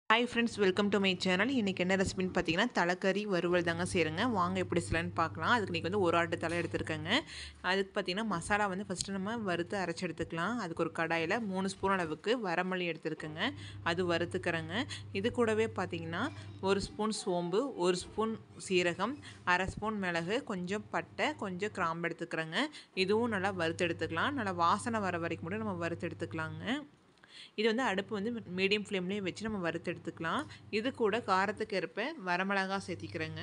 hi friends welcome to my channel இன்றைக்கி என்ன ரெசிபின்னு பார்த்தீங்கன்னா தலைக்கறி வறுவல் தாங்க செய்கிறேங்க வாங்க எப்படி செய்யலான்னு பார்க்கலாம் அதுக்கு இன்றைக்கி வந்து ஒரு ஆட்டு தலை எடுத்துருக்கேங்க அதுக்கு பார்த்தீங்கன்னா மசாலா வந்து ஃபஸ்ட்டு நம்ம வறுத்து அரைச்சி எடுத்துக்கலாம் அதுக்கு ஒரு கடாயில் மூணு ஸ்பூன் அளவுக்கு வரமல்லி எடுத்துருக்கேங்க அது வறுத்துக்கிறேங்க இது கூடவே பார்த்தீங்கன்னா ஒரு ஸ்பூன் சோம்பு ஒரு ஸ்பூன் சீரகம் அரை ஸ்பூன் மிளகு கொஞ்சம் பட்டை கொஞ்சம் கிராம்பு எடுத்துக்கிறேங்க இதுவும் நல்லா வறுத்து எடுத்துக்கலாம் நல்லா வாசனை வர வரைக்கும் மட்டும் நம்ம வறுத்து எடுத்துக்கலாங்க இது வந்து அடுப்பு வந்து மீடியம் ஃப்ளேம்லேயே வச்சு நம்ம வறுத்து எடுத்துக்கலாம் இது கூட காரத்துக்கு ஏற்ப வரமிளகா சேர்த்திக்கிறேங்க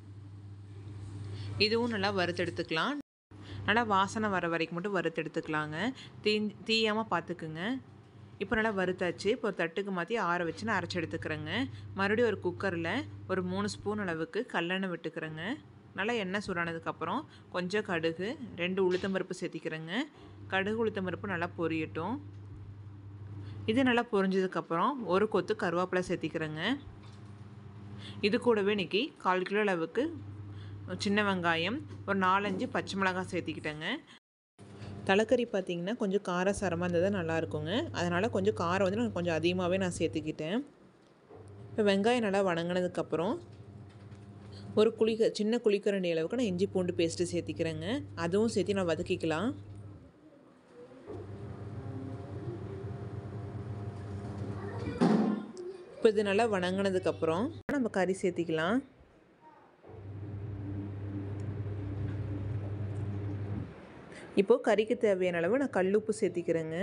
இதுவும் நல்லா வறுத்து எடுத்துக்கலாம் நல்லா வாசனை வர வரைக்கும் மட்டும் வறுத்து எடுத்துக்கலாங்க தீ தீயாமல் பார்த்துக்குங்க இப்போ நல்லா வறுத்தாச்சு இப்போ ஒரு தட்டுக்கு மாற்றி ஆற வச்சு நான் அரைச்சி எடுத்துக்கிறேங்க மறுபடியும் ஒரு குக்கரில் ஒரு மூணு ஸ்பூன் அளவுக்கு கல்லெண்ணெய் விட்டுக்கிறேங்க நல்லா எண்ணெய் சூடானதுக்கப்புறம் கொஞ்சம் கடுகு ரெண்டு உளுத்தம்பருப்பு சேர்த்திக்கிறேங்க கடுகு உளுத்தம்பருப்பு நல்லா பொரியட்டும் இது நல்லா பொரிஞ்சதுக்கப்புறம் ஒரு கொத்து கருவேப்பிலை சேர்த்திக்கிறேங்க இது கூடவே இன்றைக்கி கால் கிலோ அளவுக்கு சின்ன வெங்காயம் ஒரு நாலஞ்சு பச்சை மிளகாய் சேர்த்திக்கிட்டேங்க தலைக்கறி பார்த்திங்கன்னா கொஞ்சம் காரசாரமாக இருந்தது தான் நல்லாயிருக்குங்க அதனால் கொஞ்சம் காரம் வந்து நான் கொஞ்சம் அதிகமாகவே நான் சேர்த்துக்கிட்டேன் இப்போ வெங்காயம் நல்லா வணங்கினதுக்கப்புறம் ஒரு குளிக்க சின்ன குளிக்கரண்டி அளவுக்கு நான் இஞ்சி பூண்டு பேஸ்ட்டு சேர்த்திக்கிறேங்க அதுவும் சேர்த்து நான் வதக்கிக்கலாம் இப்போ இது நல்லா வணங்கினதுக்கப்புறம் நம்ம கறி சேர்த்திக்கலாம் இப்போது கறிக்கு தேவையான அளவு நான் கல்லுப்பு சேர்த்திக்கிறேங்க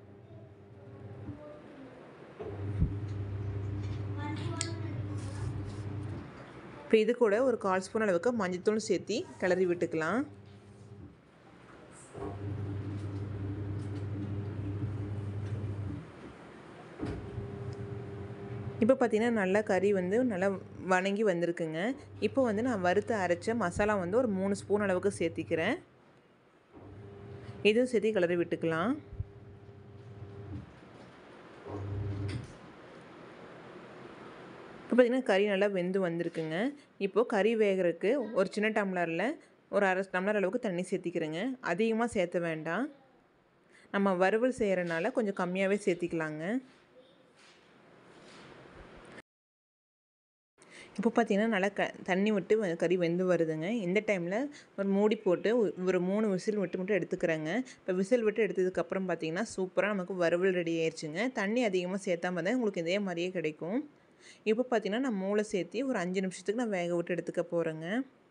இப்போ இது கூட ஒரு கால் ஸ்பூன் அளவுக்கு மஞ்சத்தூள் சேர்த்தி கிளறி விட்டுக்கலாம் இப்போ பார்த்திங்கன்னா நல்லா கறி வந்து நல்லா வணங்கி வந்திருக்குங்க இப்போ வந்து நான் வறுத்து அரைச்ச மசாலா வந்து ஒரு மூணு ஸ்பூன் அளவுக்கு சேர்த்திக்கிறேன் இதுவும் சேர்த்தி கிளறி விட்டுக்கலாம் இப்போ பார்த்திங்கன்னா கறி நல்லா வெந்து வந்திருக்குங்க இப்போது கறி வேகிறதுக்கு ஒரு சின்ன டம்ளரில் ஒரு அரை டம்ளர் அளவுக்கு தண்ணி சேர்த்திக்கிறேங்க அதிகமாக சேர்த்த வேண்டாம் நம்ம வறுவல் செய்கிறனால கொஞ்சம் கம்மியாகவே சேர்த்திக்கலாங்க இப்போ பார்த்தீங்கன்னா நல்லா க தண்ணி விட்டு கறி வெந்து வருதுங்க இந்த டைமில் ஒரு மூடி போட்டு ஒரு மூணு விசில் விட்டு மட்டும் எடுத்துக்கிறேங்க இப்போ விசில் விட்டு எடுத்ததுக்கப்புறம் பார்த்தீங்கன்னா சூப்பராக நமக்கு வறுவல் ரெடி ஆயிடுச்சுங்க தண்ணி அதிகமாக சேர்த்தாம தான் உங்களுக்கு இதே மாதிரியே கிடைக்கும் இப்போ பார்த்தீங்கன்னா நான் மூளை சேர்த்தி ஒரு அஞ்சு நிமிஷத்துக்கு நான் வேக விட்டு எடுத்துக்க போகிறேங்க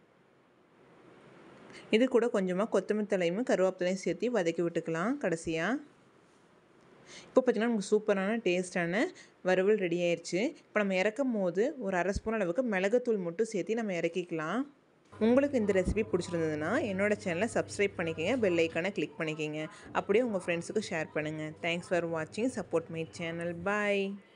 இது கூட கொஞ்சமாக கொத்தமல்லி தலையும் கருவேப்பிலையும் சேர்த்து வதக்கி விட்டுக்கலாம் கடைசியாக இப்போ பார்த்திங்கன்னா நமக்கு சூப்பரான டேஸ்ட்டான வறுவல் ரெடி ஆயிடுச்சு இப்போ நம்ம இறக்கும் போது ஒரு அரை ஸ்பூன் அளவுக்கு மிளகுத்தூள் மட்டும் சேர்த்து நம்ம இறக்கிக்கலாம் உங்களுக்கு இந்த ரெசிபி பிடிச்சிருந்ததுன்னா என்னோடய சேனலை சப்ஸ்கிரைப் பண்ணிக்கோங்க பெல் ஐக்கானை கிளிக் பண்ணிக்கோங்க அப்படியே உங்கள் ஃப்ரெண்ட்ஸுக்கு ஷேர் பண்ணுங்கள் தேங்க்ஸ் ஃபார் வாட்சிங் சப்போர்ட் மை சேனல் பாய்